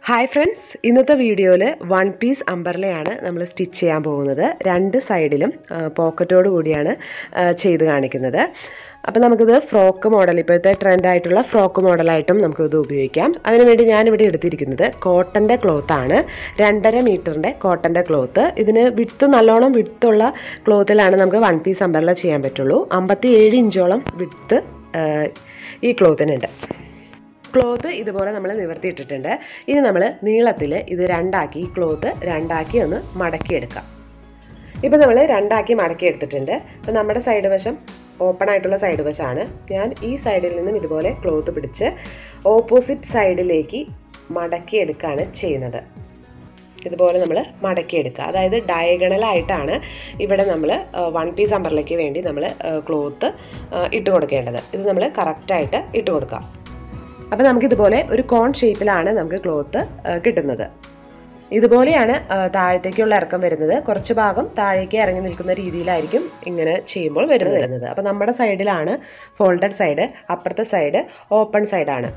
hi friends ഇന്നത്തെ വീഡിയോയിൽ one piece അമ്പർലയാണ് നമ്മൾ സ്റ്റിച്ച് ചെയ്യാൻ പോകുന്നത് രണ്ട് സൈഡിലും പോക്കറ്റോട് കൂടിയാണ് ആ, ചെയ്ത് കാണിക്കുന്നത് അപ്പോൾ നമുക്കിത് ഫ്രോക്ക് മോഡൽ ഇപ്പോഴത്തെ ട്രെൻഡായിട്ടുള്ള ഫ്രോക്ക് മോഡലായിട്ടും നമുക്കിത് ഉപയോഗിക്കാം അതിനുവേണ്ടി ഞാനിവിടെ എടുത്തിരിക്കുന്നത് കോട്ടൻ്റെ ക്ലോത്താണ് രണ്ടര മീറ്ററിൻ്റെ കോട്ടൻ്റെ ക്ലോത്ത് ഇതിന് വിട്ട് നല്ലോണം വിട്ടുള്ള ക്ലോത്തിലാണ് നമുക്ക് വൺ പീസ് അമ്പർല ചെയ്യാൻ പറ്റുള്ളൂ അമ്പത്തി ഏഴ് ഇഞ്ചോളം വിട്ട് ഈ ക്ലോത്തിനുണ്ട് ക്ലോത്ത് ഇതുപോലെ നമ്മൾ നിവർത്തിയിട്ടിട്ടുണ്ട് ഇനി നമ്മൾ നീളത്തിൽ ഇത് രണ്ടാക്കി ഈ ക്ലോത്ത് രണ്ടാക്കി ഒന്ന് മടക്കിയെടുക്കാം ഇപ്പം നമ്മൾ രണ്ടാക്കി മടക്കി എടുത്തിട്ടുണ്ട് അപ്പം നമ്മുടെ സൈഡ് വശം ഓപ്പൺ ആയിട്ടുള്ള സൈഡ് വശമാണ് ഞാൻ ഈ സൈഡിൽ നിന്നും ഇതുപോലെ ക്ലോത്ത് പിടിച്ച് ഓപ്പോസിറ്റ് സൈഡിലേക്ക് മടക്കിയെടുക്കുകയാണ് ചെയ്യുന്നത് ഇതുപോലെ നമ്മൾ മടക്കിയെടുക്കുക അതായത് ഡയഗണലായിട്ടാണ് ഇവിടെ നമ്മൾ വൺ പീസ് അമ്പറിലേക്ക് വേണ്ടി നമ്മൾ ക്ലോത്ത് ഇട്ട് കൊടുക്കേണ്ടത് ഇത് നമ്മൾ കറക്റ്റായിട്ട് ഇട്ട് കൊടുക്കുക അപ്പോൾ നമുക്കിതുപോലെ ഒരു കോൺ ഷേപ്പിലാണ് നമുക്ക് ക്ലോത്ത് കിട്ടുന്നത് ഇതുപോലെയാണ് ആ, താഴത്തേക്കുള്ള ഇറക്കം വരുന്നത് കുറച്ച് ഭാഗം താഴേക്ക് ഇറങ്ങി നിൽക്കുന്ന രീതിയിലായിരിക്കും ഇങ്ങനെ ചെയ്യുമ്പോൾ വരുന്നത് വരുന്നത് അപ്പോൾ നമ്മുടെ സൈഡിലാണ് ഫോൾഡഡ് സൈഡ് അപ്പുറത്തെ സൈഡ് ഓപ്പൺ സൈഡാണ്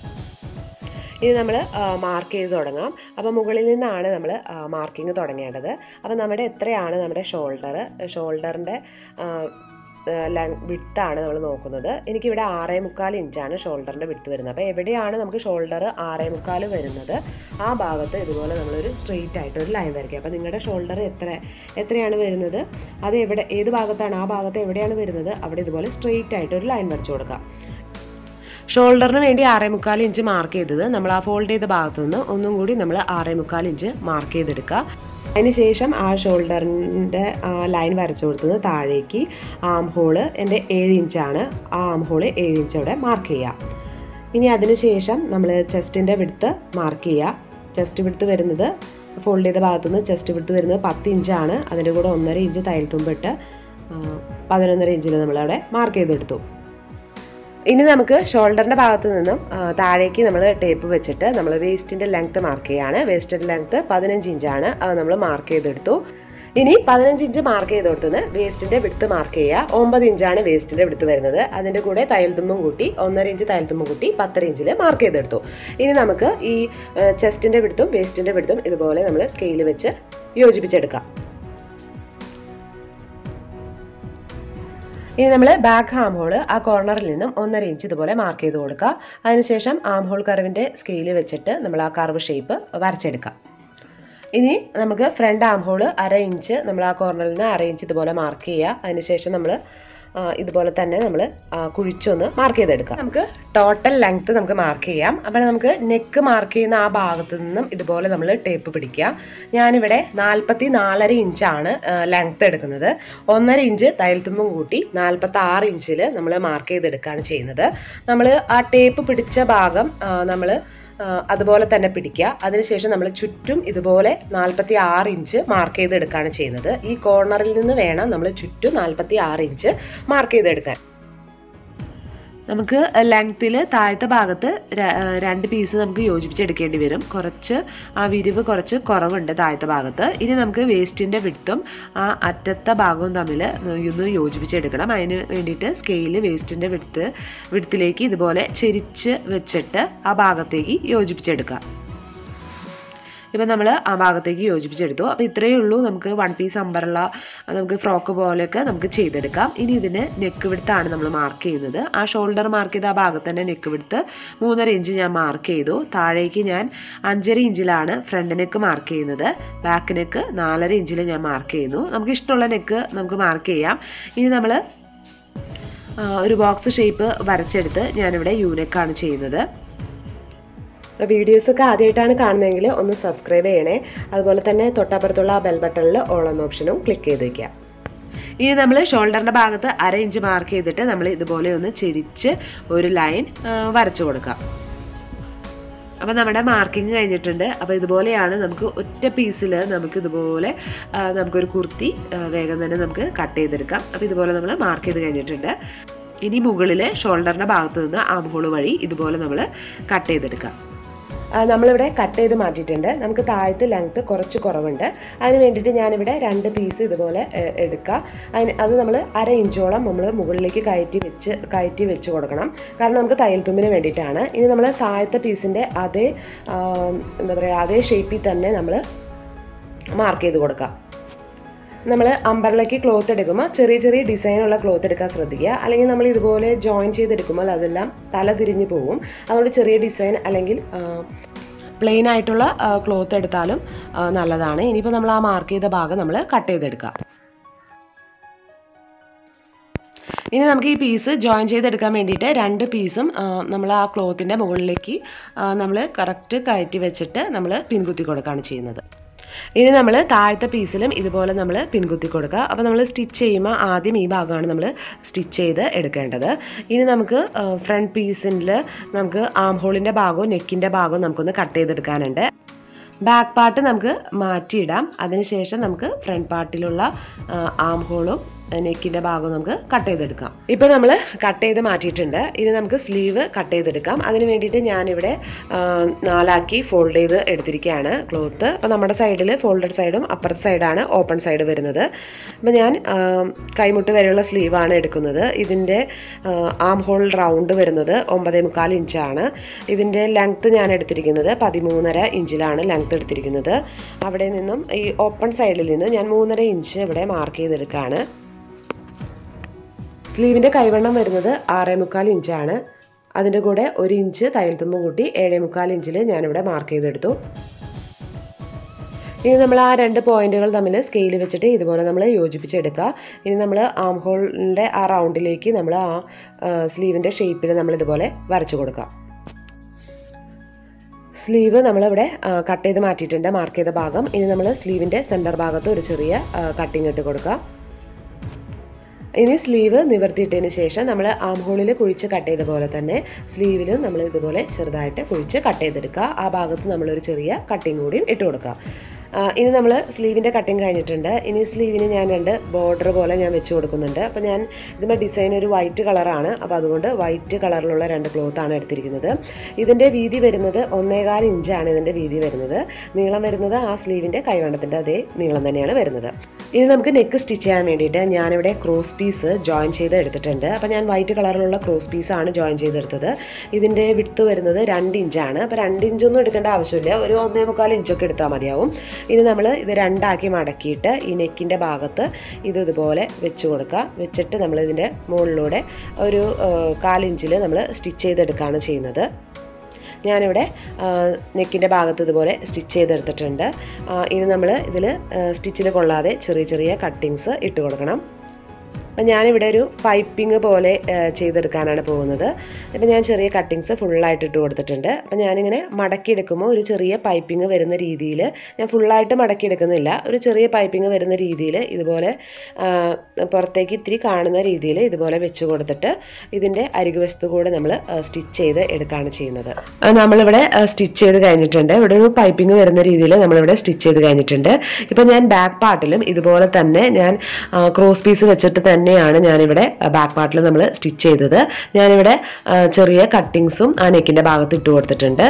ഇനി നമ്മൾ മാർക്ക് ചെയ്ത് തുടങ്ങാം അപ്പോൾ മുകളിൽ നിന്നാണ് നമ്മൾ മാർക്കിങ് തുടങ്ങേണ്ടത് അപ്പോൾ നമ്മുടെ എത്രയാണ് നമ്മുടെ ഷോൾഡർ ഷോൾഡറിൻ്റെ വിട്ടാണ് നമ്മൾ നോക്കുന്നത് എനിക്കിവിടെ ആറേ മുക്കാൽ ഇഞ്ചാണ് ഷോൾഡറിൻ്റെ വിട്ട് വരുന്നത് അപ്പോൾ എവിടെയാണ് നമുക്ക് ഷോൾഡർ ആറേ മുക്കാൽ വരുന്നത് ആ ഭാഗത്ത് ഇതുപോലെ നമ്മളൊരു സ്ട്രെയിറ്റ് ആയിട്ട് ഒരു ലൈൻ വരയ്ക്കുക അപ്പോൾ നിങ്ങളുടെ ഷോൾഡർ എത്ര എത്രയാണ് വരുന്നത് അത് എവിടെ ഏത് ഭാഗത്താണ് ആ ഭാഗത്ത് എവിടെയാണ് വരുന്നത് അവിടെ ഇതുപോലെ സ്ട്രെയിറ്റ് ആയിട്ട് ഒരു ലൈൻ വരച്ചു കൊടുക്കാം ഷോൾഡറിന് വേണ്ടി ആറേ മുക്കാൽ ഇഞ്ച് മാർക്ക് ചെയ്തത് നമ്മൾ ആ ഫോൾഡ് ചെയ്ത ഭാഗത്ത് നിന്ന് ഒന്നും കൂടി നമ്മൾ ആറേ മുക്കാൽ ഇഞ്ച് മാർക്ക് ചെയ്തെടുക്കുക അതിനുശേഷം ആ ഷോൾഡറിൻ്റെ ലൈൻ വരച്ചു കൊടുത്തത് താഴേക്ക് ആം ഹോള് എൻ്റെ ഏഴ് ഇഞ്ചാണ് ആ ആം ഹോള് ഏഴ് ഇഞ്ച് അവിടെ മാർക്ക് ചെയ്യുക ഇനി അതിനുശേഷം നമ്മൾ ചെസ്റ്റിൻ്റെ വിടുത്ത് മാർക്ക് ചെയ്യുക ചെസ്റ്റ് വിടുത്ത് വരുന്നത് ഫോൾഡ് ചെയ്ത ഭാഗത്തുനിന്ന് ചെസ്റ്റ് വിടുത്ത് വരുന്നത് പത്ത് ഇഞ്ചാണ് അതിൻ്റെ കൂടെ ഒന്നര ഇഞ്ച് തയ്യൽ തുമ്പിട്ട് ആ, പതിനൊന്നര ഇഞ്ചിൽ നമ്മളവിടെ മാർക്ക് ചെയ്തെടുത്തു ഇനി നമുക്ക് ഷോൾഡറിൻ്റെ ഭാഗത്ത് നിന്നും ആ, താഴേക്ക് നമ്മൾ ടേപ്പ് വെച്ചിട്ട് നമ്മൾ വേസ്റ്റിൻ്റെ ലെങ്ത്ത് മാർക്ക് ചെയ്യാണ് വേസ്റ്റിൻ്റെ ലെങ്ത്ത് പതിനഞ്ച് ഇഞ്ചാണ് അത് നമ്മൾ മാർക്ക് ചെയ്തെടുത്തു ഇനി പതിനഞ്ച് ഇഞ്ച് മാർക്ക് ചെയ്ത് കൊടുത്തുനിന്ന് വേസ്റ്റിൻ്റെ വിടുത്ത് മാർക്ക് ചെയ്യുക ഒമ്പത് ഇഞ്ചാണ് വേസ്റ്റിൻ്റെ വിടുത്ത് വരുന്നത് അതിൻ്റെ കൂടെ തയ്യൽ തുമ്പും കൂട്ടി ഒന്നര ഇഞ്ച് തയ്യൽ തുമ്പും കൂട്ടി പത്തര ഇഞ്ചിൽ മാർക്ക് ചെയ്തെടുത്തു ഇനി നമുക്ക് ഈ ചെസ്റ്റിൻ്റെ വിടുത്തും വേസ്റ്റിൻ്റെ വിടുത്തും ഇതുപോലെ നമ്മൾ സ്കെയിൽ വെച്ച് യോജിപ്പിച്ചെടുക്കാം ഇനി നമ്മൾ ബാക്ക് ഹാം ഹോൾ ആ കോർണറിൽ നിന്നും ഒന്നര ഇഞ്ച് ഇതുപോലെ മാർക്ക് ചെയ്ത് കൊടുക്കുക അതിനുശേഷം ആം ഹോൾ കർവിൻ്റെ സ്കെയിൽ വെച്ചിട്ട് നമ്മൾ ആ കർവ് ഷേപ്പ് വരച്ചെടുക്കാം ഇനി നമുക്ക് ഫ്രണ്ട് ആം ഹോൾ അര ഇഞ്ച് നമ്മൾ ആ കോർണറിൽ നിന്ന് അര ഇഞ്ച് ഇതുപോലെ മാർക്ക് ചെയ്യുക അതിനുശേഷം നമ്മൾ ഇതുപോലെ തന്നെ നമ്മൾ കുഴിച്ചൊന്ന് മാർക്ക് ചെയ്തെടുക്കാം നമുക്ക് ടോട്ടൽ ലെങ്ത്ത് നമുക്ക് മാർക്ക് ചെയ്യാം അപ്പോൾ നമുക്ക് നെക്ക് മാർക്ക് ചെയ്യുന്ന ആ ഭാഗത്ത് നിന്നും ഇതുപോലെ നമ്മൾ ടേപ്പ് പിടിക്കുക ഞാനിവിടെ നാൽപ്പത്തി നാലര ഇഞ്ചാണ് ലെങ്ത്ത് എടുക്കുന്നത് ഒന്നര ഇഞ്ച് തയ്യൽത്തുമ്പും കൂട്ടി നാൽപ്പത്തി ആറ് ഇഞ്ചിൽ നമ്മൾ മാർക്ക് ചെയ്തെടുക്കുകയാണ് ചെയ്യുന്നത് നമ്മൾ ആ ടേപ്പ് പിടിച്ച ഭാഗം നമ്മൾ അതുപോലെ തന്നെ പിടിക്കുക അതിനുശേഷം നമ്മൾ ചുറ്റും ഇതുപോലെ നാൽപ്പത്തി ആറ് ഇഞ്ച് മാർക്ക് ചെയ്തെടുക്കുകയാണ് ചെയ്യുന്നത് ഈ കോർണറിൽ നിന്ന് വേണം നമ്മൾ ചുറ്റും നാൽപ്പത്തി ആറ് ഇഞ്ച് മാർക്ക് ചെയ്തെടുക്കാൻ നമുക്ക് ലെങ്ത്തിൽ താഴത്തെ ഭാഗത്ത് ര- രണ്ട് പീസ് നമുക്ക് യോജിപ്പിച്ചെടുക്കേണ്ടി വരും കുറച്ച് ആ വിരിവ് കുറച്ച് കുറവുണ്ട് താഴത്തെ ഭാഗത്ത് ഇനി നമുക്ക് വേസ്റ്റിൻ്റെ വിടുത്തും ആ അറ്റത്തെ ഭാഗവും തമ്മിൽ ഒന്ന് യോജിപ്പിച്ചെടുക്കണം അതിന് വേണ്ടിയിട്ട് സ്കെയിൽ വേസ്റ്റിൻ്റെ വിടുത്ത് വിടുത്തിലേക്ക് ഇതുപോലെ ചെരിച്ച് വെച്ചിട്ട് ആ ഭാഗത്തേക്ക് യോജിപ്പിച്ചെടുക്കുക ഇപ്പം നമ്മൾ ആ ഭാഗത്തേക്ക് യോജിപ്പിച്ചെടുത്തു അപ്പോൾ ഇത്രയേ ഉള്ളൂ നമുക്ക് വൺ പീസ് അമ്പറുള്ള നമുക്ക് ഫ്രോക്ക് പോലെയൊക്കെ നമുക്ക് ചെയ്തെടുക്കാം ഇനി ഇതിന് നെക്ക് വിടുത്താണ് നമ്മൾ മാർക്ക് ചെയ്യുന്നത് ആ ഷോൾഡർ മാർക്ക് ചെയ്ത ആ ഭാഗത്ത് തന്നെ നെക്ക് വിടുത്ത് മൂന്നര ഇഞ്ച് ഞാൻ മാർക്ക് ചെയ്തു താഴേക്ക് ഞാൻ അഞ്ചര ഇഞ്ചിലാണ് ഫ്രണ്ട് നെക്ക് മാർക്ക് ചെയ്യുന്നത് ബാക്ക് നെക്ക് നാലര ഇഞ്ചിൽ ഞാൻ മാർക്ക് ചെയ്യുന്നു നമുക്ക് ഇഷ്ടമുള്ള നെക്ക് നമുക്ക് മാർക്ക് ചെയ്യാം ഇനി നമ്മൾ ഒരു ബോക്സ് ഷേപ്പ് വരച്ചെടുത്ത് ഞാനിവിടെ യൂനെക്കാണ് ചെയ്യുന്നത് വീഡിയോസൊക്കെ ആദ്യമായിട്ടാണ് കാണുന്നതെങ്കിൽ ഒന്ന് സബ്സ്ക്രൈബ് ചെയ്യണേ അതുപോലെ തന്നെ തൊട്ടപ്പുറത്തുള്ള ആ ബെൽ ബട്ടണിൽ ഓൾ എന്ന ഓപ്ഷനും ക്ലിക്ക് ചെയ്ത് വയ്ക്കുക ഇനി നമ്മൾ ഷോൾഡറിൻ്റെ ഭാഗത്ത് അര ഇഞ്ച് മാർക്ക് ചെയ്തിട്ട് നമ്മൾ ഇതുപോലെ ഒന്ന് ചെരിച്ച് ഒരു ലൈൻ വരച്ചു കൊടുക്കാം അപ്പോൾ നമ്മുടെ മാർക്കിംഗ് കഴിഞ്ഞിട്ടുണ്ട് അപ്പോൾ ഇതുപോലെയാണ് നമുക്ക് ഒറ്റ പീസിൽ നമുക്ക് ഇതുപോലെ ആ, നമുക്കൊരു കുർത്തി ആ, വേഗം തന്നെ നമുക്ക് കട്ട് ചെയ്തെടുക്കാം അപ്പോൾ ഇതുപോലെ നമ്മൾ മാർക്ക് ചെയ്ത് കഴിഞ്ഞിട്ടുണ്ട് ഇനി മുകളിൽ ഷോൾഡറിൻ്റെ ഭാഗത്ത് നിന്ന് ആം ഹോൾ വഴി ഇതുപോലെ നമ്മൾ കട്ട് ചെയ്തെടുക്കാം ആ, നമ്മളിവിടെ കട്ട് ചെയ്ത് മാറ്റിയിട്ടുണ്ട് നമുക്ക് താഴത്ത് ലെങ്ത്ത് കുറച്ച് കുറവുണ്ട് അതിന് വേണ്ടിയിട്ട് ഞാനിവിടെ രണ്ട് പീസ് ഇതുപോലെ ഏ, എടുക്കുക അതിന് അത് നമ്മൾ അര ഇഞ്ചോളം നമ്മൾ മുകളിലേക്ക് കയറ്റി വെച്ച് കയറ്റി വെച്ച് കൊടുക്കണം കാരണം നമുക്ക് തയ്യൽ തുമ്പിന് വേണ്ടിയിട്ടാണ് ഇനി നമ്മൾ താഴത്തെ പീസിൻ്റെ അതേ ആ, എന്താ പറയുക അതേ ഷേപ്പിൽ തന്നെ നമ്മൾ മാർക്ക് ചെയ്ത് കൊടുക്കുക നമ്മൾ അമ്പറിലേക്ക് ക്ലോത്ത് എടുക്കുമ്പോൾ ചെറിയ ചെറിയ ഡിസൈനുള്ള ക്ലോത്ത് എടുക്കാൻ ശ്രദ്ധിക്കുക അല്ലെങ്കിൽ നമ്മൾ ഇതുപോലെ ജോയിൻ ചെയ്തെടുക്കുമ്പോൾ അതെല്ലാം തല തിരിഞ്ഞു പോകും അതുകൊണ്ട് ചെറിയ ഡിസൈൻ അല്ലെങ്കിൽ പ്ലെയിൻ ആയിട്ടുള്ള ക്ലോത്ത് എടുത്താലും ആ, നല്ലതാണ് ഇനിയിപ്പോൾ നമ്മൾ ആ മാർക്ക് ചെയ്ത ഭാഗം നമ്മൾ കട്ട് ചെയ്തെടുക്കുക ഇനി നമുക്ക് ഈ പീസ് ജോയിൻ ചെയ്തെടുക്കാൻ വേണ്ടിയിട്ട് രണ്ട് പീസും നമ്മൾ ആ ക്ലോത്തിൻ്റെ മുകളിലേക്ക് നമ്മൾ കറക്റ്റ് കയറ്റി വെച്ചിട്ട് നമ്മൾ പിൻകുത്തി കൊടുക്കുകയാണ് ചെയ്യുന്നത് ഇനി നമ്മൾ താഴത്തെ പീസിലും ഇതുപോലെ നമ്മൾ പിൻകുത്തി കൊടുക്കുക അപ്പോൾ നമ്മൾ സ്റ്റിച്ച് ചെയ്യുമ്പോൾ ആദ്യം ഈ ഭാഗമാണ് നമ്മൾ സ്റ്റിച്ച് ചെയ്ത് എടുക്കേണ്ടത് ഇനി നമുക്ക് ഫ്രണ്ട് പീസിൽ നമുക്ക് ആം ഹോളിൻ്റെ ഭാഗവും നെക്കിൻ്റെ ഭാഗവും നമുക്കൊന്ന് കട്ട് ചെയ്തെടുക്കാനുണ്ട് ബാക്ക് പാർട്ട് നമുക്ക് മാറ്റിയിടാം അതിനുശേഷം നമുക്ക് ഫ്രണ്ട് പാർട്ടിലുള്ള ആം ഹോളും നെക്കിൻ്റെ ഭാഗവും നമുക്ക് കട്ട് ചെയ്തെടുക്കാം ഇപ്പോൾ നമ്മൾ കട്ട് ചെയ്ത് മാറ്റിയിട്ടുണ്ട് ഇനി നമുക്ക് സ്ലീവ് കട്ട് ചെയ്തെടുക്കാം അതിന് വേണ്ടിയിട്ട് ഞാനിവിടെ ആ, നാലാക്കി ഫോൾഡ് ചെയ്ത് എടുത്തിരിക്കുകയാണ് ക്ലോത്ത് അപ്പോൾ നമ്മുടെ സൈഡിൽ ഫോൾഡഡ് സൈഡും അപ്പുറത്തെ സൈഡാണ് ഓപ്പൺ സൈഡ് വരുന്നത് അപ്പോൾ ഞാൻ ആ, കൈമുട്ട് വരെയുള്ള സ്ലീവാണ് എടുക്കുന്നത് ഇതിൻ്റെ ആം ഹോൾ റൗണ്ട് വരുന്നത് ഒമ്പതേ മുക്കാൽ ഇഞ്ചാണ് ഇതിൻ്റെ ലെങ്ത്ത് ഞാൻ എടുത്തിരിക്കുന്നത് പതിമൂന്നര ഇഞ്ചിലാണ് ലെങ്ത്ത് എടുത്തിരിക്കുന്നത് അവിടെ നിന്നും ഈ ഓപ്പൺ സൈഡിൽ നിന്ന് ഞാൻ മൂന്നര ഇഞ്ച് ഇവിടെ മാർക്ക് ചെയ്തെടുക്കുകയാണ് സ്ലീവിൻ്റെ കൈവണ്ണം വരുന്നത് ആറേ മുക്കാൽ ഇഞ്ചാണ് അതിൻ്റെ കൂടെ ഒരു ഇഞ്ച് തയ്യൽ തുമ്പ് കൂട്ടി ഏഴേ മുക്കാൽ ഇഞ്ചിൽ ഞാനിവിടെ മാർക്ക് ചെയ്തെടുത്തു ഇനി നമ്മൾ ആ രണ്ട് പോയിന്റുകൾ തമ്മിൽ സ്കെയിൽ വെച്ചിട്ട് ഇതുപോലെ നമ്മൾ യോജിപ്പിച്ചെടുക്കുക ഇനി നമ്മൾ ആം ഹോളിൻ്റെ ആ റൗണ്ടിലേക്ക് നമ്മൾ ആ സ്ലീവിൻ്റെ ഷേപ്പിൽ നമ്മൾ ഇതുപോലെ വരച്ചു കൊടുക്കുക സ്ലീവ് നമ്മളിവിടെ കട്ട് ചെയ്ത് മാറ്റിയിട്ടുണ്ട് മാർക്ക് ചെയ്ത ഭാഗം ഇനി നമ്മൾ സ്ലീവിൻ്റെ സെൻറ്റർ ഭാഗത്ത് ഒരു ചെറിയ കട്ടിങ് ഇട്ട് കൊടുക്കുക ഇനി സ്ലീവ് നിവർത്തിയിട്ടതിന് ശേഷം നമ്മൾ ആം ഹോളിൽ കുഴിച്ച് കട്ട് ചെയ്ത പോലെ തന്നെ സ്ലീവിലും നമ്മൾ ഇതുപോലെ ചെറുതായിട്ട് കുഴിച്ച് കട്ട് ചെയ്തെടുക്കുക ആ ഭാഗത്ത് നമ്മളൊരു ചെറിയ കട്ടിങ് കൂടിയും ഇട്ട് കൊടുക്കുക ആ, ഇനി നമ്മൾ സ്ലീവിൻ്റെ കട്ടിങ് കഴിഞ്ഞിട്ടുണ്ട് ഇനി സ്ലീവിന് ഞാൻ രണ്ട് ബോർഡർ പോലെ ഞാൻ വെച്ച് കൊടുക്കുന്നുണ്ട് അപ്പോൾ ഞാൻ ഇതിൻ്റെ ഡിസൈൻ ഒരു വൈറ്റ് കളറാണ് അപ്പോൾ അതുകൊണ്ട് വൈറ്റ് കളറിലുള്ള രണ്ട് ക്ലോത്താണ് എടുത്തിരിക്കുന്നത് ഇതിൻ്റെ വീതി വരുന്നത് ഒന്നേകാൽ ഇഞ്ചാണ് ഇതിൻ്റെ വീതി വരുന്നത് നീളം വരുന്നത് ആ സ്ലീവിൻ്റെ കൈവണ്ണത്തിൻ്റെ അതേ നീളം തന്നെയാണ് വരുന്നത് ഇനി നമുക്ക് നെക്ക് സ്റ്റിച്ച് ചെയ്യാൻ വേണ്ടിയിട്ട് ഞാനിവിടെ ക്രോസ് പീസ് ജോയിൻ ചെയ്ത് എടുത്തിട്ടുണ്ട് അപ്പോൾ ഞാൻ വൈറ്റ് കളറിലുള്ള ക്രോസ് പീസാണ് ജോയിൻ ചെയ്തെടുത്തത് ഇതിൻ്റെ വിട്ത് വരുന്നത് രണ്ട് ഇഞ്ചാണ് അപ്പോൾ രണ്ട് ഇഞ്ചൊന്നും എടുക്കേണ്ട ആവശ്യമില്ല ഒരു ഒന്നേ മുക്കാൽ ഇഞ്ചൊക്കെ എടുത്താൽ മതിയാവും ഇനി നമ്മൾ ഇത് രണ്ടാക്കി മടക്കിയിട്ട് ഈ നെക്കിൻ്റെ ഭാഗത്ത് ഇത് ഇതുപോലെ വെച്ച് കൊടുക്കുക വെച്ചിട്ട് നമ്മൾ ഇതിൻ്റെ മുകളിലൂടെ ഒരു കാലിഞ്ചിൽ നമ്മൾ സ്റ്റിച്ച് ചെയ്തെടുക്കുകയാണ് ചെയ്യുന്നത് ഞാനിവിടെ നെക്കിൻ്റെ ഭാഗത്ത് ഇതുപോലെ സ്റ്റിച്ച് ചെയ്തെടുത്തിട്ടുണ്ട് ആ, ഇനി നമ്മൾ ഇതിൽ സ്റ്റിച്ചിൽ കൊള്ളാതെ ചെറിയ ചെറിയ കട്ടിങ്സ് ഇട്ട് കൊടുക്കണം അപ്പം ഞാനിവിടെ ഒരു പൈപ്പിംഗ് പോലെ ആ, ചെയ്തെടുക്കാനാണ് പോകുന്നത് അപ്പം ഞാൻ ചെറിയ കട്ടിങ്സ് ഫുള്ളായിട്ട് ഇട്ട് കൊടുത്തിട്ടുണ്ട് അപ്പം ഞാനിങ്ങനെ മടക്കിയെടുക്കുമ്പോൾ ഒരു ചെറിയ പൈപ്പിംഗ് വരുന്ന രീതിയിൽ ഞാൻ ഫുള്ളായിട്ട് മടക്കിയെടുക്കുന്നില്ല ഒരു ചെറിയ പൈപ്പിംഗ് വരുന്ന രീതിയിൽ ഇതുപോലെ ആ, പുറത്തേക്ക് ഇത്തിരി കാണുന്ന രീതിയിൽ ഇതുപോലെ വെച്ച് കൊടുത്തിട്ട് ഇതിൻ്റെ അരികുവശത്ത് കൂടെ നമ്മൾ സ്റ്റിച്ച് ചെയ്ത് എടുക്കുകയാണ് ചെയ്യുന്നത് ആ, നമ്മളിവിടെ സ്റ്റിച്ച് ചെയ്ത് കഴിഞ്ഞിട്ടുണ്ട് ഇവിടെ ഒരു പൈപ്പിംഗ് വരുന്ന രീതിയിൽ നമ്മളിവിടെ സ്റ്റിച്ച് ചെയ്ത് കഴിഞ്ഞിട്ടുണ്ട് ഇപ്പം ഞാൻ ബാക്ക് പാർട്ടിലും ഇതുപോലെ തന്നെ ഞാൻ ക്രോസ് പീസ് വെച്ചിട്ട് തന്നെയാണ് ഞാനിവിടെ ബാക്ക് പാർട്ടിൽ നമ്മൾ സ്റ്റിച്ച് ചെയ്തത് ഞാനിവിടെ ആ, ചെറിയ കട്ടിങ്സും ആ നെക്കിൻ്റെ ഭാഗത്ത് ഇട്ട് കൊടുത്തിട്ടുണ്ട്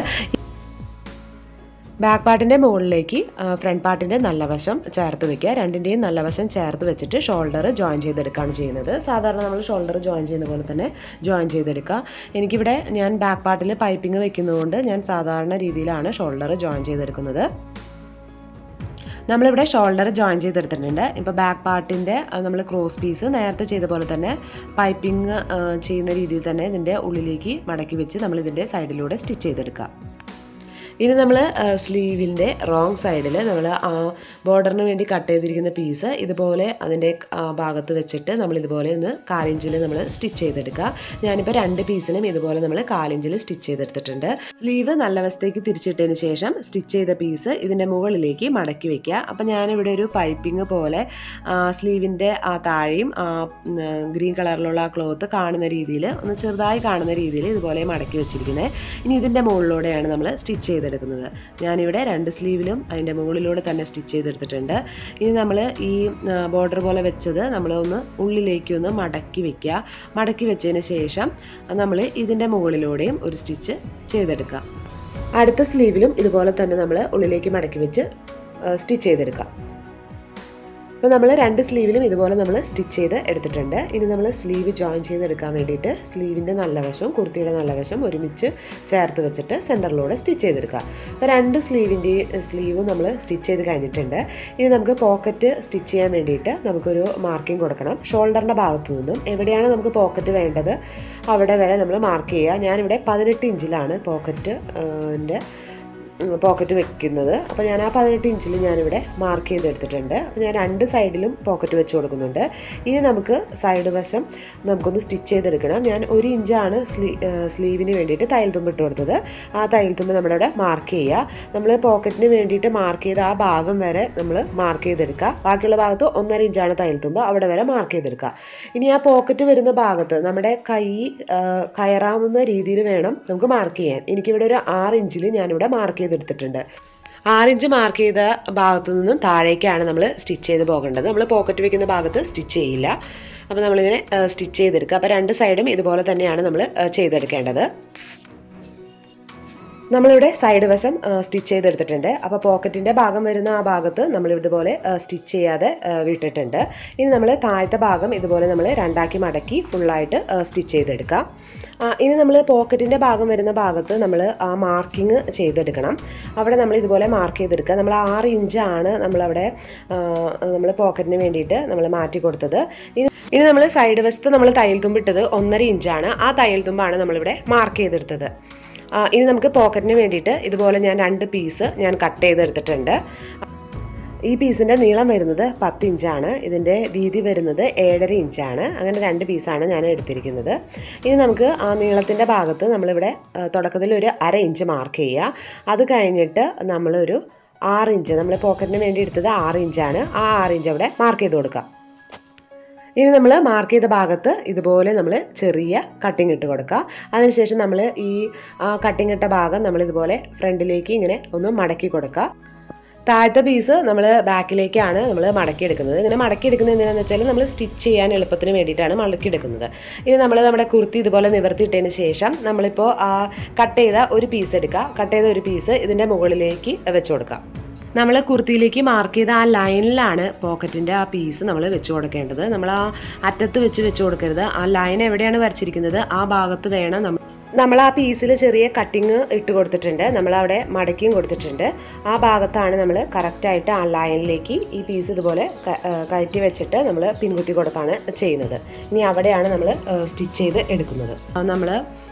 ബാക്ക് പാർട്ടിൻ്റെ മുകളിലേക്ക് ഫ്രണ്ട് പാർട്ടിൻ്റെ നല്ല വശം ചേർത്ത് വെക്കുക രണ്ടിൻ്റെയും നല്ല വശം ചേർത്ത് വെച്ചിട്ട് ഷോൾഡർ ജോയിൻ ചെയ്തെടുക്കുകയാണ് ചെയ്യുന്നത് സാധാരണ നമ്മൾ ഷോൾഡർ ജോയിൻ ചെയ്യുന്ന പോലെ തന്നെ ജോയിൻ ചെയ്തെടുക്കുക എനിക്കിവിടെ ഞാൻ ബാക്ക് പാർട്ടിൽ പൈപ്പിംഗ് വെക്കുന്നതുകൊണ്ട് ഞാൻ സാധാരണ രീതിയിലാണ് ഷോൾഡർ ജോയിൻ ചെയ്തെടുക്കുന്നത് നമ്മളിവിടെ ഷോൾഡർ ജോയിൻ ചെയ്തെടുത്തിട്ടുണ്ട് ഇപ്പോൾ ബാക്ക് പാർട്ടിൻ്റെ നമ്മൾ ക്രോസ് പീസ് നേരത്തെ ചെയ്ത പോലെ തന്നെ പൈപ്പിംഗ് ചെയ്യുന്ന രീതിയിൽ തന്നെ ഇതിൻ്റെ ഉള്ളിലേക്ക് മടക്കി വെച്ച് നമ്മൾ ഇതിൻ്റെ സൈഡിലൂടെ സ്റ്റിച്ച് ചെയ്തെടുക്കുക ഇനി നമ്മൾ സ്ലീവിൻ്റെ റോങ് സൈഡിൽ നമ്മൾ ആ ബോർഡറിന് വേണ്ടി കട്ട് ചെയ്തിരിക്കുന്ന പീസ് ഇതുപോലെ അതിൻ്റെ ആ, ഭാഗത്ത് വെച്ചിട്ട് നമ്മൾ ഇതുപോലെ ഒന്ന് കാലിഞ്ചിൽ നമ്മൾ സ്റ്റിച്ച് ചെയ്തെടുക്കുക ഞാനിപ്പോൾ രണ്ട് പീസിലും ഇതുപോലെ നമ്മൾ കാലിഞ്ചിൽ സ്റ്റിച്ച് ചെയ്തെടുത്തിട്ടുണ്ട് സ്ലീവ് നല്ല വശത്തേക്ക് തിരിച്ചിട്ടതിന് ശേഷം സ്റ്റിച്ച് ചെയ്ത പീസ് ഇതിൻ്റെ മുകളിലേക്ക് മടക്കി വെക്കുക അപ്പം ഞാനിവിടെ ഒരു പൈപ്പിംഗ് പോലെ സ്ലീവിൻ്റെ ആ താഴെയും ആ, ഉം, ഗ്രീൻ കളറിലുള്ള ആ ക്ലോത്ത് കാണുന്ന രീതിയിൽ ഒന്ന് ചെറുതായി കാണുന്ന രീതിയിൽ ഇതുപോലെ മടക്കി വെച്ചിരിക്കുന്നത് ഇനി ഇതിൻ്റെ മുകളിലൂടെയാണ് നമ്മൾ സ്റ്റിച്ച് ചെയ്തെടുക്കുന്നത് ഞാനിവിടെ രണ്ട് സ്ലീവിലും അതിൻ്റെ മുകളിലൂടെ തന്നെ സ്റ്റിച്ച് ചെയ്തെടുത്തിട്ടുണ്ട് ഇനി നമ്മൾ ഈ ബോർഡർ പോലെ വെച്ചത് നമ്മൾ ഒന്ന് ഉള്ളിലേക്ക് ഒന്ന് മടക്കി വെക്കുക മടക്കി വെച്ചതിന് ശേഷം നമ്മൾ ഇതിൻ്റെ മുകളിലൂടെയും ഒരു സ്റ്റിച്ച് ചെയ്തെടുക്കുക അടുത്ത സ്ലീവിലും ഇതുപോലെ തന്നെ നമ്മൾ ഉള്ളിലേക്ക് മടക്കി വെച്ച് സ്റ്റിച്ച് ചെയ്തെടുക്കാം അപ്പോൾ നമ്മൾ രണ്ട് സ്ലീവിലും ഇതുപോലെ നമ്മൾ സ്റ്റിച്ച് ചെയ്ത് എടുത്തിട്ടുണ്ട് ഇനി നമ്മൾ സ്ലീവ് ജോയിൻ ചെയ്തെടുക്കാൻ വേണ്ടിയിട്ട് സ്ലീവിൻ്റെ നല്ല വശവും കുർത്തിയുടെ നല്ല വശം ഒരുമിച്ച് ചേർത്ത് വെച്ചിട്ട് സെൻറ്ററിലൂടെ സ്റ്റിച്ച് ചെയ്തെടുക്കുക അപ്പോൾ രണ്ട് സ്ലീവിൻ്റെ സ്ലീവും നമ്മൾ സ്റ്റിച്ച് ചെയ്ത് കഴിഞ്ഞിട്ടുണ്ട് ഇനി നമുക്ക് പോക്കറ്റ് സ്റ്റിച്ച് ചെയ്യാൻ വേണ്ടിയിട്ട് നമുക്കൊരു മാർക്കിംഗ് കൊടുക്കണം ഷോൾഡറിൻ്റെ ഭാഗത്ത് നിന്നും എവിടെയാണ് നമുക്ക് പോക്കറ്റ് വേണ്ടത് അവിടെ വരെ നമ്മൾ മാർക്ക് ചെയ്യുക ഞാനിവിടെ പതിനെട്ട് ഇഞ്ചിലാണ് പോക്കറ്റ് ൻ്റെ പോക്കറ്റ് വെക്കുന്നത് അപ്പോൾ ഞാൻ ആ പതിനെട്ട് ഇഞ്ചിൽ ഞാനിവിടെ മാർക്ക് ചെയ്തെടുത്തിട്ടുണ്ട് അപ്പോൾ ഞാൻ രണ്ട് സൈഡിലും പോക്കറ്റ് വെച്ച് കൊടുക്കുന്നുണ്ട് ഇനി നമുക്ക് സൈഡ് വശം നമുക്കൊന്ന് സ്റ്റിച്ച് ചെയ്തെടുക്കണം ഞാൻ ഒരു ഇഞ്ചാണ് സ്ലീ സ്ലീവിന് വേണ്ടിയിട്ട് തയ്യൽ തുമ്പ് ഇട്ട് കൊടുത്തത് ആ തയ്യൽ തുമ്പ് നമ്മളിവിടെ മാർക്ക് ചെയ്യുക നമ്മൾ പോക്കറ്റിന് വേണ്ടിയിട്ട് മാർക്ക് ചെയ്ത ആ ഭാഗം വരെ നമ്മൾ മാർക്ക് ചെയ്തെടുക്കുക ബാക്കിയുള്ള ഭാഗത്ത് ഒന്നര ഇഞ്ചാണ് തയ്യൽ തുമ്പ് അവിടെ വരെ മാർക്ക് ചെയ്തെടുക്കുക ഇനി ആ പോക്കറ്റ് വരുന്ന ഭാഗത്ത് നമ്മുടെ കൈ കയറാവുന്ന രീതിയിൽ വേണം നമുക്ക് മാർക്ക് ചെയ്യാൻ എനിക്കിവിടെ ഒരു ആറ് ഇഞ്ചിൽ ഞാനിവിടെ മാർക്ക് ചെയ്തെടുത്തിട്ടുണ്ട് ആറിഞ്ച് മാർക്ക് ചെയ്ത ഭാഗത്തു നിന്നും താഴേക്കാണ് നമ്മൾ സ്റ്റിച്ച് ചെയ്ത് പോകേണ്ടത് നമ്മൾ പോക്കറ്റ് വെക്കുന്ന ഭാഗത്ത് സ്റ്റിച്ച് ചെയ്യില്ല അപ്പോൾ നമ്മളിങ്ങനെ സ്റ്റിച്ച് ചെയ്തെടുക്കുക അപ്പോൾ രണ്ട് സൈഡും ഇതുപോലെ തന്നെയാണ് നമ്മൾ ചെയ്തെടുക്കേണ്ടത് നമ്മളിവിടെ സൈഡ് വശം സ്റ്റിച്ച് ചെയ്തെടുത്തിട്ടുണ്ട് അപ്പോൾ പോക്കറ്റിൻ്റെ ഭാഗം വരുന്ന ആ ഭാഗത്ത് നമ്മൾ ഇതുപോലെ സ്റ്റിച്ച് ചെയ്യാതെ വിട്ടിട്ടുണ്ട് ഇനി നമ്മൾ താഴത്തെ ഭാഗം ഇതുപോലെ നമ്മൾ രണ്ടാക്കി മടക്കി ഫുള്ളായിട്ട് സ്റ്റിച്ച് ചെയ്തെടുക്കാം ഇനി നമ്മൾ പോക്കറ്റിൻ്റെ ഭാഗം വരുന്ന ഭാഗത്ത് നമ്മൾ ആ മാർക്കിങ് ചെയ്തെടുക്കണം അവിടെ നമ്മൾ ഇതുപോലെ മാർക്ക് ചെയ്തെടുക്കുക നമ്മൾ ആറ് ഇഞ്ചാണ് നമ്മളവിടെ നമ്മൾ പോക്കറ്റിന് വേണ്ടിയിട്ട് നമ്മൾ മാറ്റി കൊടുത്തത് ഇനി ഇനി നമ്മൾ സൈഡ് വശത്ത് നമ്മൾ തയ്യൽ തുമ്പിട്ടത് ഒന്നര ഇഞ്ചാണ് ആ തയ്യൽ തുമ്പാണ് നമ്മളിവിടെ മാർക്ക് ചെയ്തെടുത്തത് ഇനി നമുക്ക് പോക്കറ്റിന് വേണ്ടിയിട്ട് ഇതുപോലെ ഞാൻ രണ്ട് പീസ് ഞാൻ കട്ട് ചെയ്തെടുത്തിട്ടുണ്ട് ഈ പീസിൻ്റെ നീളം വരുന്നത് പത്ത് ഇഞ്ചാണ് ഇതിൻ്റെ വീതി വരുന്നത് ഏഴര ഇഞ്ചാണ് അങ്ങനെ രണ്ട് പീസാണ് ഞാൻ എടുത്തിരിക്കുന്നത് ഇനി നമുക്ക് ആ നീളത്തിൻ്റെ ഭാഗത്ത് നമ്മളിവിടെ തുടക്കത്തിൽ ഒരു അര ഇഞ്ച് മാർക്ക് ചെയ്യുക അത് കഴിഞ്ഞിട്ട് നമ്മളൊരു ആറ് ഇഞ്ച് നമ്മൾ പോക്കറ്റിന് വേണ്ടി എടുത്തത് ആറ് ഇഞ്ചാണ് ആ ആറ് ഇഞ്ച് അവിടെ മാർക്ക് ചെയ്ത് കൊടുക്കുക ഇനി നമ്മൾ മാർക്ക് ചെയ്ത ഭാഗത്ത് ഇതുപോലെ നമ്മൾ ചെറിയ കട്ടിങ് ഇട്ട് കൊടുക്കുക അതിനുശേഷം നമ്മൾ ഈ കട്ടിങ് ഇട്ട ഭാഗം നമ്മൾ ഇതുപോലെ ഫ്രണ്ടിലേക്ക് ഇങ്ങനെ ഒന്ന് മടക്കി കൊടുക്കുക താഴത്തെ പീസ് നമ്മൾ ബാക്കിലേക്കാണ് നമ്മൾ മടക്കിയെടുക്കുന്നത് ഇങ്ങനെ മടക്കിയെടുക്കുന്നത് എന്തിനാന്ന് വെച്ചാൽ നമ്മൾ സ്റ്റിച്ച് ചെയ്യാൻ എളുപ്പത്തിന് വേണ്ടിയിട്ടാണ് മടക്കിയെടുക്കുന്നത് ഇനി നമ്മൾ നമ്മുടെ കുർത്തി ഇതുപോലെ നിവർത്തിയിട്ടതിന് ശേഷം നമ്മളിപ്പോൾ കട്ട് ചെയ്ത ഒരു പീസ് എടുക്കുക കട്ട് ചെയ്ത ഒരു പീസ് ഇതിൻ്റെ മുകളിലേക്ക് വെച്ച് കൊടുക്കുക നമ്മൾ കുർത്തിയിലേക്ക് മാർക്ക് ചെയ്ത ആ ലൈനിലാണ് പോക്കറ്റിൻ്റെ ആ പീസ് നമ്മൾ വെച്ച് കൊടുക്കേണ്ടത് നമ്മൾ ആ അറ്റത്ത് വെച്ച് വെച്ച് കൊടുക്കരുത് ആ ലൈൻ എവിടെയാണ് വരച്ചിരിക്കുന്നത് ആ ഭാഗത്ത് വേണം നമ്മൾ നമ്മൾ ആ പീസിൽ ചെറിയ കട്ടിങ് ഇട്ട് കൊടുത്തിട്ടുണ്ട് നമ്മൾ അവിടെ മടക്കിയും കൊടുത്തിട്ടുണ്ട് ആ ഭാഗത്താണ് നമ്മൾ കറക്റ്റായിട്ട് ആ ലൈനിലേക്ക് ഈ പീസ് ഇതുപോലെ കയറ്റി വെച്ചിട്ട് നമ്മൾ പിൻകുത്തി കൊടുക്കുകയാണ് ചെയ്യുന്നത് ഇനി അവിടെയാണ് നമ്മൾ സ്റ്റിച്ച് ചെയ്ത് എടുക്കുന്നത് നമ്മൾ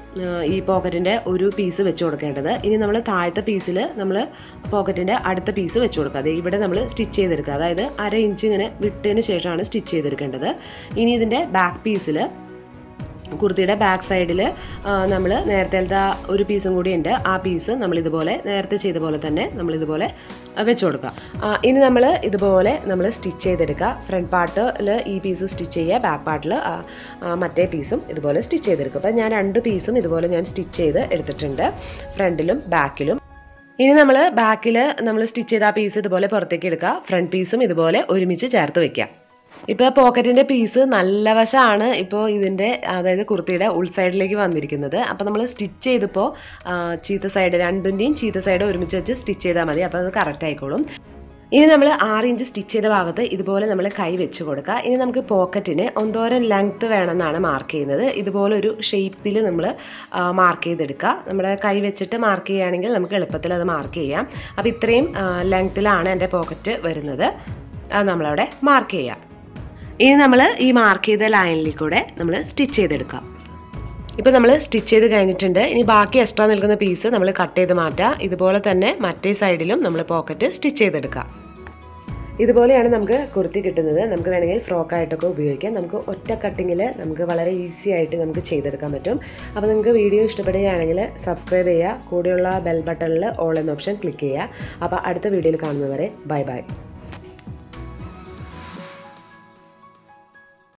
ഈ പോക്കറ്റിൻ്റെ ഒരു പീസ് വെച്ച് കൊടുക്കേണ്ടത് ഇനി നമ്മൾ താഴത്തെ പീസിൽ നമ്മൾ പോക്കറ്റിൻ്റെ അടുത്ത പീസ് വെച്ച് കൊടുക്കുക അത് ഇവിടെ നമ്മൾ സ്റ്റിച്ച് ചെയ്തെടുക്കുക അതായത് അര ഇഞ്ച് ഇങ്ങനെ വിട്ടതിന് ശേഷമാണ് സ്റ്റിച്ച് ചെയ്തെടുക്കേണ്ടത് ഇനി ഇതിൻ്റെ ബാക്ക് പീസിൽ കുർത്തിയുടെ ബാക്ക് സൈഡിൽ നമ്മൾ നേരത്തെ ഒരു പീസും കൂടി ഉണ്ട് ആ പീസ് നമ്മൾ ഇതുപോലെ നേരത്തെ ചെയ്ത പോലെ തന്നെ നമ്മൾ ഇതുപോലെ വെച്ച് കൊടുക്കുക ഇനി നമ്മൾ ഇതുപോലെ നമ്മൾ സ്റ്റിച്ച് ചെയ്തെടുക്കുക ഫ്രണ്ട് പാർട്ടിൽ ഈ പീസ് സ്റ്റിച്ച് ചെയ്യുക ബാക്ക് പാർട്ടിൽ മറ്റേ പീസും ഇതുപോലെ സ്റ്റിച്ച് ചെയ്തെടുക്കുക അപ്പം ഞാൻ രണ്ട് പീസും ഇതുപോലെ ഞാൻ സ്റ്റിച്ച് ചെയ്ത് എടുത്തിട്ടുണ്ട് ഫ്രണ്ടിലും ബാക്കിലും ഇനി നമ്മൾ ബാക്കിൽ നമ്മൾ സ്റ്റിച്ച് ചെയ്ത ആ പീസ് ഇതുപോലെ പുറത്തേക്ക് എടുക്കുക ഫ്രണ്ട് പീസും ഇതുപോലെ ഒരുമിച്ച് ചേർത്ത് വെക്കുക ഇപ്പോൾ പോക്കറ്റിൻ്റെ പീസ് നല്ല വശമാണ് ഇപ്പോൾ ഇതിൻ്റെ അതായത് കുർത്തിയുടെ ഉൾസൈഡിലേക്ക് വന്നിരിക്കുന്നത് അപ്പോൾ നമ്മൾ സ്റ്റിച്ച് ചെയ്തപ്പോൾ ചീത്ത സൈഡ് രണ്ടിൻ്റെയും ചീത്ത സൈഡ് ഒരുമിച്ച് വെച്ച് സ്റ്റിച്ച് ചെയ്താൽ മതി അപ്പോൾ അത് കറക്റ്റ് ആയിക്കോളും ഇനി നമ്മൾ ആറ് ഇഞ്ച് സ്റ്റിച്ച് ചെയ്ത ഭാഗത്ത് ഇതുപോലെ നമ്മൾ കൈ വെച്ച് കൊടുക്കുക ഇനി നമുക്ക് പോക്കറ്റിന് ഒന്തോരം ലെങ്ത്ത് വേണമെന്നാണ് മാർക്ക് ചെയ്യുന്നത് ഇതുപോലെ ഒരു ഷേപ്പിൽ നമ്മൾ മാർക്ക് ചെയ്തെടുക്കുക നമ്മുടെ കൈ വെച്ചിട്ട് മാർക്ക് ചെയ്യുകയാണെങ്കിൽ നമുക്ക് എളുപ്പത്തിൽ അത് മാർക്ക് ചെയ്യാം അപ്പോൾ ഇത്രയും ലെങ്ത്തിലാണ് എൻ്റെ പോക്കറ്റ് വരുന്നത് അത് നമ്മളവിടെ മാർക്ക് ചെയ്യാം ഇനി നമ്മൾ ഈ മാർക്ക് ചെയ്ത ലൈനിൽ കൂടെ നമ്മൾ സ്റ്റിച്ച് ചെയ്തെടുക്കാം ഇപ്പോൾ നമ്മൾ സ്റ്റിച്ച് ചെയ്ത് കഴിഞ്ഞിട്ടുണ്ട് ഇനി ബാക്കി എക്സ്ട്രാ നിൽക്കുന്ന പീസ് നമ്മൾ കട്ട് ചെയ്ത് മാറ്റാം ഇതുപോലെ തന്നെ മറ്റേ സൈഡിലും നമ്മൾ പോക്കറ്റ് സ്റ്റിച്ച് ചെയ്തെടുക്കാം ഇതുപോലെയാണ് നമുക്ക് കുർത്തി കിട്ടുന്നത് നമുക്ക് വേണമെങ്കിൽ ഫ്രോക്കായിട്ടൊക്കെ ഉപയോഗിക്കാം നമുക്ക് ഒറ്റ കട്ടിങ്ങിൽ നമുക്ക് വളരെ ഈസി ആയിട്ട് നമുക്ക് ചെയ്തെടുക്കാൻ പറ്റും അപ്പോൾ നിങ്ങൾക്ക് വീഡിയോ ഇഷ്ടപ്പെടുകയാണെങ്കിൽ സബ്സ്ക്രൈബ് ചെയ്യുക കൂടെയുള്ള ബെൽ ബട്ടണിൽ ഓൾ എന്ന ഓപ്ഷൻ ക്ലിക്ക് ചെയ്യുക അപ്പോൾ അടുത്ത വീഡിയോയിൽ കാണുന്നവരെ ബൈ ബൈ